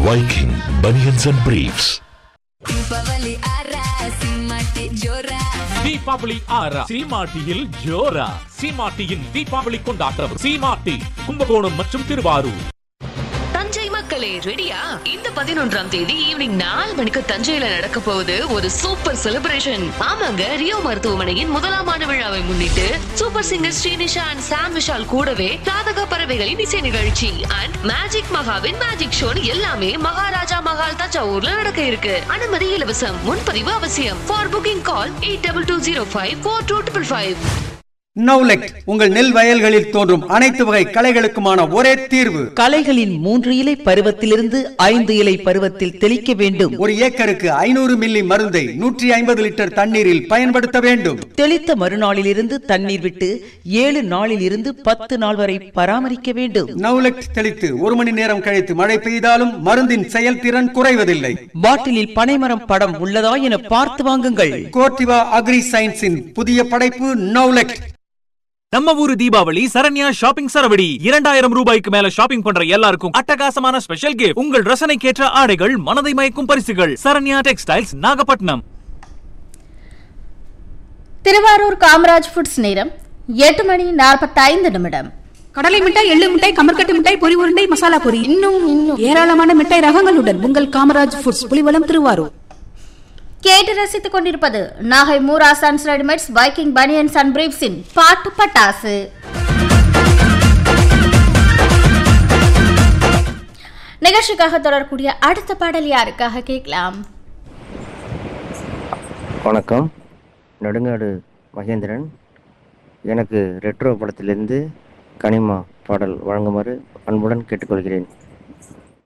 Viking Bunions and Briefs. Deepavali ಆರ ಸಿಂಹಕ್ಕೆ ಜೋರ தீபாவளி ஆறா சீமாட்டியில் ஜோரா சீமாட்டியின் தீபாவளி கொண்டாட்டம் சீமாட்டி கும்பகோணம் மற்றும் திருவாரூர் தஞ்சை மக்களே ரெடியா இந்த பதினொன்றாம் தேதி ஈவினிங் நாலு மணிக்கு தஞ்சையில நடக்க போகுது ஒரு சூப்பர் செலிப்ரேஷன் ஆமாங்க ரியோ மருத்துவமனையின் முதலாம் ஆண்டு விழாவை முன்னிட்டு super singer Srinisha and Sam Vishal கூடவே ராதக பறவைகளின் இசை நிகழ்ச்சி அண்ட் மேஜிக் மகாவின் மேஜிக் ஷோ எல்லாமே மகாராஜா மகால் தஞ்சாவூர்ல நடக்க இருக்கு அனுமதி இலவசம் முன்பதிவு அவசியம் for booking call eight double two zero five four two triple five நவுலெக்ட் உங்கள் நெல் வயல்களில் தோன்றும் அனைத்து வகை களைகளுக்குமான ஒரே தீர்வு களைகளின் மூன்று இலை பருவத்திலிருந்து ஐந்து இலை பருவத்தில் தெளிக்க வேண்டும் ஒரு ஏக்கருக்கு ஐநூறு மில்லி மருந்தை நூற்றி ஐம்பது லிட்டர் தண்ணீரில் பயன்படுத்த வேண்டும் தெளித்த மறுநாளிலிருந்து தண்ணீர் விட்டு ஏழு நாளில் இருந்து பத்து நாள் வரை பராமரிக்க வேண்டும் நவுலெக்ட் தெளித்து ஒரு மணி நேரம் கழித்து மழை பெய்தாலும் மருந்தின் செயல்திறன் குறைவதில்லை பாட்டிலில் பனைமரம் படம் உள்ளதா என பார்த்து வாங்குங்கள் கோர்டிவா அக்ரி சயின்ஸின் புதிய படைப்பு நவுலெக்ட் நம்ம ஊரு தீபாவளி சரண்யா ஷாப்பிங் சரவடி இரண்டாயிரம் ரூபாய்க்கு மேல ஷாப்பிங் பண்ற எல்லாருக்கும் அட்டகாசமான ஸ்பெஷல் கிஃப்ட் உங்கள் ரசனைக்கேற்ற ஆடைகள் மனதை மயக்கும் பரிசுகள் சரண்யா டெக்ஸ்டைல்ஸ் நாகப்பட்டினம் திருவாரூர் காமராஜ் ஃபுட்ஸ் நேரம் எட்டு மணி நாற்பத்தைந்து நிமிடம் கடலை மிட்டாய் எள்ளு மிட்டாய் கமர்கட்டு மிட்டாய் பொரி உருண்டை மசாலா பொரி இன்னும் இன்னும் ஏராளமான மிட்டாய் ரகங்களுடன் உங்கள் காமராஜ் ஃபுட்ஸ் புலிவலம் திருவாரூர் கேட்டு ரசித்துக் கொண்டிருப்பது Nagai Moora sons readymades Viking banians and பிரீப்ஸின் பாட்டு பட்டாசு நிகழ்ச்சிக்காக தொடரக்கூடிய அடுத்த பாடல் யாருக்காக கேட்கலாம் வணக்கம் நெடுங்காடு மகேந்திரன் எனக்கு ரெட்ரோ படத்திலிருந்து கனிமா பாடல் வழங்குமாறு அன்புடன் கேட்டுக்கொள்கிறேன்